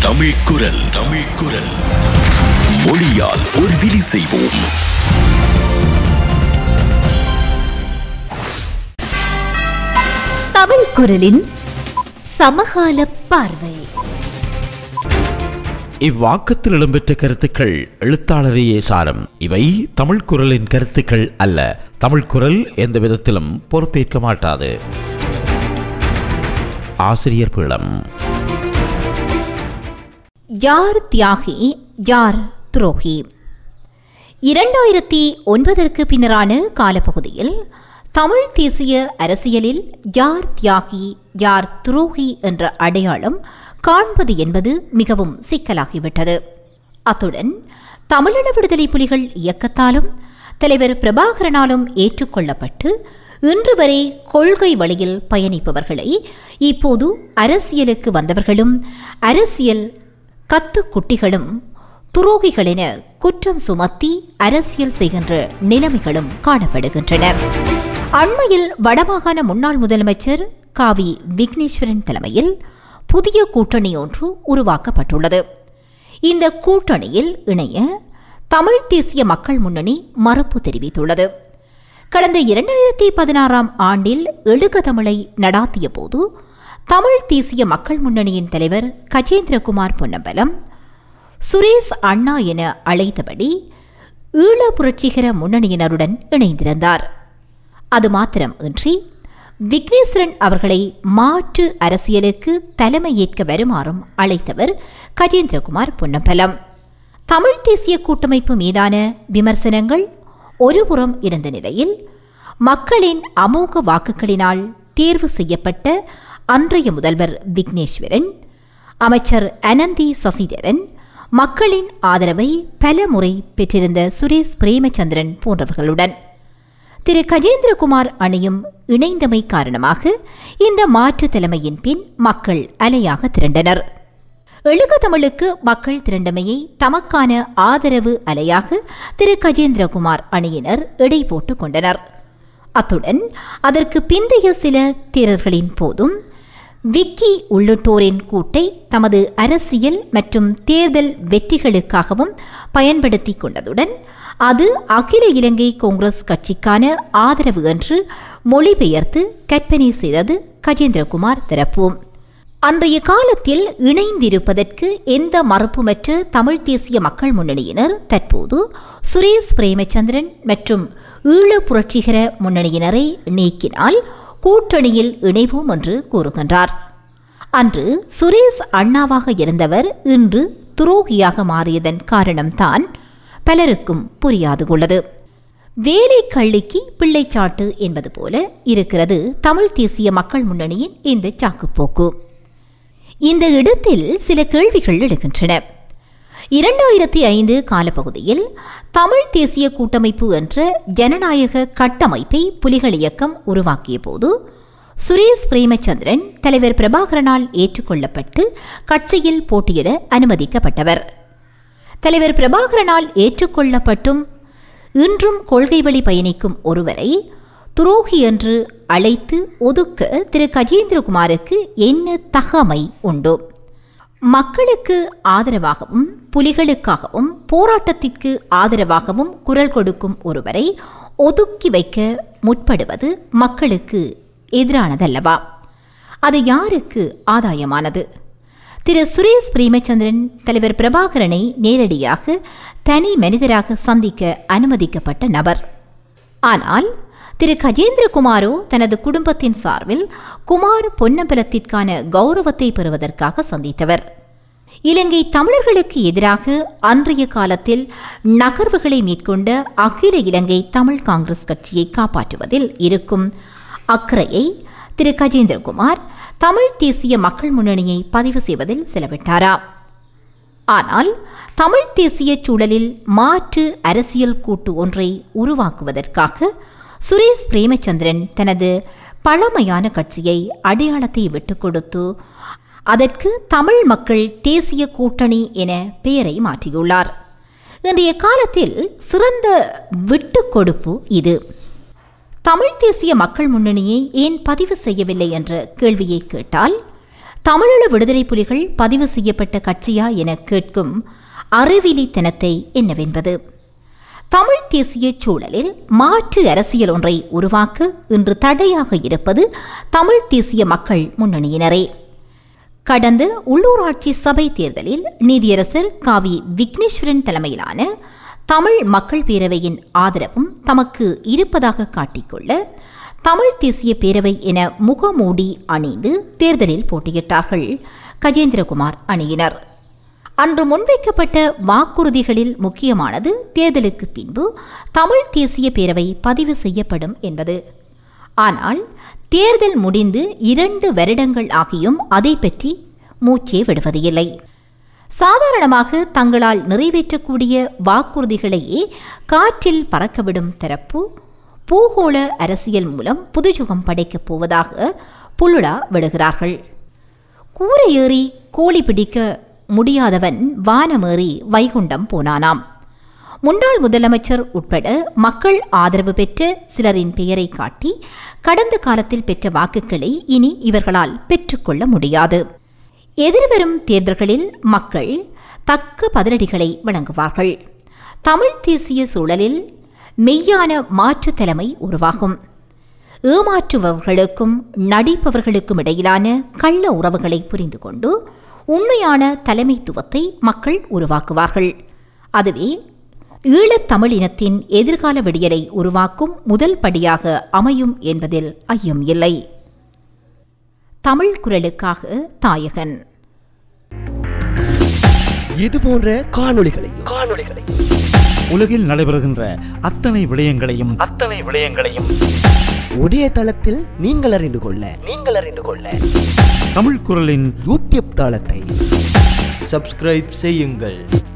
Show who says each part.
Speaker 1: தமிழ் குரல் தமிழ் குரல் மொழியால் ஒரு விதி செய்வோம்
Speaker 2: தமிழ் குரலின் சமகால பார்வை
Speaker 3: இவ்வாக்கத்தில் இடம்பெற்ற கருத்துக்கள் எழுத்தாளரையே சாரம் இவை தமிழ் குரலின் கருத்துக்கள் அல்ல தமிழ் குரல் எந்த விதத்திலும் பொறுப்பேற்க மாட்டாது ஆசிரியர் பீளம்
Speaker 2: யார் தியாகி யார் துரோகி இரண்டாயிரத்தி ஒன்பதற்கு பின்னரான காலப்பகுதியில் தமிழ் தேசிய அரசியலில் யார் தியாகி யார் துரோகி என்ற அடையாளம் காண்பது என்பது மிகவும் சிக்கலாகிவிட்டது அத்துடன் தமிழீழ விடுதலை புலிகள் இயக்கத்தாலும் தலைவர் பிரபாகரனாலும் ஏற்றுக்கொள்ளப்பட்டு இன்று வரை கொள்கை வழியில் பயணிப்பவர்களை இப்போது அரசியலுக்கு வந்தவர்களும் அரசியல் கத்துக்குட்டிகளும் துரோகிகள் என குற்றம் சுமத்தி அரசியல் செய்கின்ற நிலைமைகளும் காணப்படுகின்றன அண்மையில் வடமாகாண முன்னாள் முதலமைச்சர் காவி விக்னேஸ்வரன் தலைமையில் புதிய கூட்டணி ஒன்று உருவாக்கப்பட்டுள்ளது இந்த கூட்டணியில் இணைய தமிழ் தேசிய மக்கள் முன்னணி மறுப்பு தெரிவித்துள்ளது கடந்த இரண்டாயிரத்தி பதினாறாம் ஆண்டில் எழுக தமிழை நடாத்திய போது தமிழ் தேசிய மக்கள் முன்னணியின் தலைவர் கஜேந்திரகுமார் பொன்னம்பலம் சுரேஷ் அண்ணா என அழைத்தபடி ஈழ புரட்சிகர முன்னணியினருடன் இணைந்திருந்தார் அது மாத்திரம் இன்றி விக்னேஸ்வரன் அவர்களை மாற்று அரசியலுக்கு தலைமையேற்க வருமாறும் அழைத்தவர் கஜேந்திரகுமார் பொன்னம்பலம் தமிழ் தேசிய கூட்டமைப்பு மீதான விமர்சனங்கள் ஒருபுறம் இருந்த நிலையில் மக்களின் அமோக வாக்குகளினால் தேர்வு செய்யப்பட்ட அன்றைய முதல்வர் விக்னேஸ்வரன் அமைச்சர் அனந்தி சசிதரன் மக்களின் ஆதரவை பல முறை பெற்றிருந்த சுரேஷ் பிரேமச்சந்திரன் போன்றவர்களுடன் திரு கஜேந்திரகுமார் அணியும் இணைந்தமை காரணமாக இந்த மாற்று தலைமையின் பின் மக்கள் அலையாக திரண்டனர் எழுக தமிழுக்கு மக்கள் திரண்டமையை தமக்கான ஆதரவு அலையாக திரு கஜேந்திரகுமார் அணியினர் எடை போட்டுக் கொண்டனர் அத்துடன் அதற்கு பிந்தைய சில தேர்தல்களின் போதும் விக்கி உள்ளிட்டோரின் கூட்டை தமது அரசியல் மற்றும் தேர்தல் வெற்றிகளுக்காகவும் பயன்படுத்தி கொண்டதுடன் அது அகில இலங்கை காங்கிரஸ் கட்சிக்கான ஆதரவு என்று மொழிபெயர்த்து கற்பனை செய்தது கஜேந்திரகுமார் தரப்பு அன்றைய காலத்தில் இணைந்திருப்பதற்கு எந்த மறுப்புமற்ற தமிழ் தேசிய மக்கள் முன்னணியினர் தற்போது சுரேஷ் பிரேமச்சந்திரன் மற்றும் ஈழ புரட்சிகர முன்னணியினரை நீக்கினால் கூட்டணியில் இணைவோம் என்று கூறுகின்றார் அன்று சுரேஷ் அண்ணாவாக இருந்தவர் இன்று துரோகியாக மாறியதன் காரணம்தான் பலருக்கும் புரியாது உள்ளது வேலை கள்ளிக்கு பிள்ளைச்சாட்டு என்பது போல இருக்கிறது தமிழ் தேசிய மக்கள் முன்னணியின் இந்த சாக்குப்போக்கு இந்த இடத்தில் சில கேள்விகள் எழுகின்றன இரண்டாயிரத்தி ஐந்து காலப்பகுதியில் தமிழ் தேசிய கூட்டமைப்பு என்ற ஜனநாயக கட்டமைப்பை புலிகள் இயக்கம் உருவாக்கிய போது சுரேஷ் பிரேமச்சந்திரன் தலைவர் பிரபாகரனால் ஏற்றுக்கொள்ளப்பட்டு கட்சியில் போட்டியிட அனுமதிக்கப்பட்டவர் தலைவர் பிரபாகரனால் ஏற்றுக்கொள்ளப்பட்டும் இன்றும் கொள்கை வழி பயணிக்கும் ஒருவரை துரோகி என்று அழைத்து ஒதுக்க திரு கஜேந்திரகுமாருக்கு என்ன தகமை உண்டு மக்களுக்கு ஆதரவாகவும் புலிகளுக்காகவும் போராட்டத்திற்கு ஆதரவாகவும் குரல் கொடுக்கும் ஒருவரை ஒதுக்கி வைக்க முற்படுவது மக்களுக்கு எதிரானதல்லவா அது யாருக்கு ஆதாயமானது திரு சுரேஷ் பிரேமச்சந்திரன் தலைவர் பிரபாகரனை நேரடியாக தனி மனிதராக சந்திக்க அனுமதிக்கப்பட்ட நபர் ஆனால் திரு கஜேந்திரகுமாரோ தனது குடும்பத்தின் சார்பில் குமார் பொன்னம்பலத்திற்கான கௌரவத்தை பெறுவதற்காக சந்தித்தவர் இலங்கை தமிழர்களுக்கு எதிராக அன்றைய காலத்தில் நகர்வுகளை மேற்கொண்ட அகில இலங்கை தமிழ் காங்கிரஸ் கட்சியை காப்பாற்றுவதில் இருக்கும் அக்கறையை திரு கஜேந்திரகுமார் தமிழ் தேசிய மக்கள் முன்னணியை பதிவு செய்வதில் செலவிட்டாரா ஆனால் தமிழ் தேசிய சூழலில் மாற்று அரசியல் கூட்டு ஒன்றை உருவாக்குவதற்காக சுரேஷ் பிரேமச்சந்திரன் தனது பழமையான கட்சியை அடையாளத்தை விட்டுக் கொடுத்து அதற்கு தமிழ் மக்கள் தேசிய கூட்டணி என பெயரை மாற்றியுள்ளார் இன்றைய காலத்தில் சிறந்த விட்டுக் கொடுப்பு இது தமிழ் தேசிய மக்கள் முன்னணியை ஏன் பதிவு செய்யவில்லை என்ற கேள்வியை கேட்டால் தமிழீழ விடுதலை புலிகள் பதிவு செய்யப்பட்ட கட்சியா என கேட்கும் அறிவிலித்தனத்தை என்னவென்பது தமிழ் தேசிய சூழலில் மாற்று அரசியல் ஒன்றை உருவாக்க இன்று தடையாக இருப்பது தமிழ் தேசிய மக்கள் முன்னணியினரே கடந்த உள்ளூராட்சி சபை தேர்தலில் நீதியரசர் காவி விக்னேஸ்வரன் தலைமையிலான தமிழ் மக்கள் பேரவையின் ஆதரவும் தமக்கு இருப்பதாக காட்டிக்கொள்ள தமிழ் தேசிய பேரவை என முகமூடி அணிந்து தேர்தலில் போட்டியிட்டார்கள் கஜேந்திரகுமார் அணியினர் அன்று முன்வைக்கப்பட்ட வாக்குறுதிகளில் முக்கியமானது தேர்தலுக்கு பின்பு தமிழ் தேசிய பேரவை பதிவு செய்யப்படும் என்பது ஆனால் தேர்தல் முடிந்து இரண்டு வருடங்கள் ஆகியும் அதை பற்றி மூச்சே விடுவது இல்லை சாதாரணமாக தங்களால் நிறைவேற்றக்கூடிய வாக்குறுதிகளையே காற்றில் பறக்கவிடும் தரப்பு பூகோள அரசியல் மூலம் புதுயுகம் படைக்கப் போவதாக புல்லுடா விடுகிறார்கள் கூரை ஏறி கோழி பிடிக்க முடியாதவன் வானமேறி வைகுண்டம் போனானாம் முன்னாள் முதலமைச்சர் உட்பட மக்கள் ஆதரவு பெற்ற சிலரின் பெயரை காட்டி கடந்த காலத்தில் பெற்ற வாக்குகளை இனி இவர்களால் பெற்றுக்கொள்ள முடியாது எதிர்வரும் தேர்தல்களில் மக்கள் தக்க பதிலடிகளை வழங்குவார்கள் தமிழ் தேசிய சூழலில் மெய்யான மாற்று தலைமை உருவாகும் ஏமாற்றுபவர்களுக்கும் நடிப்பவர்களுக்கும் இடையிலான கள்ள உறவுகளை புரிந்து கொண்டு உண்மையான தலைமைத்துவத்தை மக்கள் உருவாக்குவார்கள் அதுவே ஈழத் தமிழினத்தின் எதிர்கால விடியலை உருவாக்கும் முதல் படியாக அமையும் என்பதில் ஐயம் இல்லை தமிழ் குரலுக்காக தாயகன்
Speaker 4: இது போன்ற காணொளிகளையும்
Speaker 3: உலகில் நடைபெறுகின்ற அத்தனை விடயங்களையும்
Speaker 4: அத்தனை விடயங்களையும் ஒரே தளத்தில் நீங்கள் அறிந்து கொள்ள நீங்கள் அறிந்து கொள்ள
Speaker 3: தமிழ் குரலின்
Speaker 4: யூடியூப் தளத்தை
Speaker 5: சப்ஸ்கிரைப் செய்யுங்கள்